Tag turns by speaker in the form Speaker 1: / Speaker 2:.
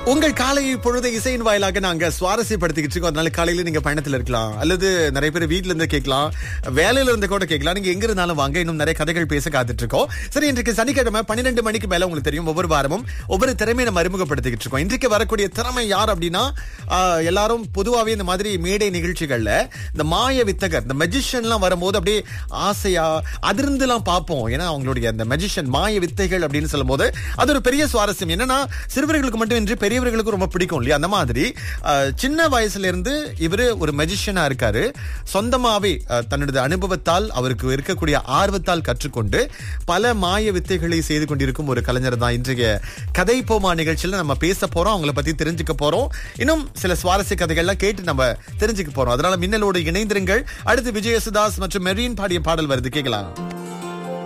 Speaker 1: உங்கள் காலை பொழுது இசையின் வாயிலாக நாங்க சுவாரஸ்யப்படுத்திக்கிட்டு இருக்கோம் அதனால காலையில நீங்க பயணத்துல இருக்கலாம் அல்லது நிறைய பேர் வீட்ல இருந்து கேட்கலாம் வேலையில இருந்து கூட கேட்கலாம் நீங்க எங்க இருந்தாலும் வாங்க இன்னும் நிறைய கதைகள் பேச காத்துட்டு இருக்கோம் சரி இன்றைக்கு சனிக்கிழமை பன்னிரெண்டு மணிக்கு மேல உங்களுக்கு தெரியும் ஒவ்வொரு வாரமும் ஒவ்வொரு திறமையை நம்ம அறிமுகப்படுத்திக்கிட்டு இருக்கோம் இன்றைக்கு வரக்கூடிய திறமை யார் அப்படின்னா ஆஹ், எல்லாரும் பொதுவாவே இந்த மாதிரி மேடை நிகழ்ச்சிகள்ல இந்த மாய வித்தகர் இந்த மெஜிஷியன்லாம் வரும்போது அப்படியே ஆசையா அதிர்ந்துலாம் பார்ப்போம் ஏன்னா அவங்களுடைய அந்த மெஜிஷியன் மாய வித்தைகள் அப்படின்னு சொல்லும்போது அது ஒரு பெரிய சுவாரஸ்யம் என்னன்னா சிறுவர்களுக்கு மட்டுமின்றி பெரியவர்களுக்கும் ரொம்ப பிடிக்கும் இல்லையா அந்த மாதிரி அஹ், சின்ன வயசுல இருந்து இவரு ஒரு மெஜிஷியனா இருக்காரு சொந்தமாவே அஹ், தன்னுடைய அனுபவத்தால் அவருக்கு இருக்கக்கூடிய ஆர்வத்தால் கற்றுக்கொண்டு பல மாய வித்தைகளை செய்து கொண்டிருக்கும் ஒரு கலைஞர் தான் இன்றைய கதை போமா நிகழ்ச்சியில நம்ம பேச போறோம் அவங்கள பத்தி தெரிஞ்சுக்க போறோம் இன்னும் சில சுவாரஸ்ய கதைகள்லாம் கேட்டு நம்ம தெரிஞ்சுக்க போறோம் அதனால மின்னலோடு இணைந்திருங்கள் அடுத்து விஜயசுதாஸ் மற்றும் மெரீன் பாடிய பாடல் வருது கேட்கலாம்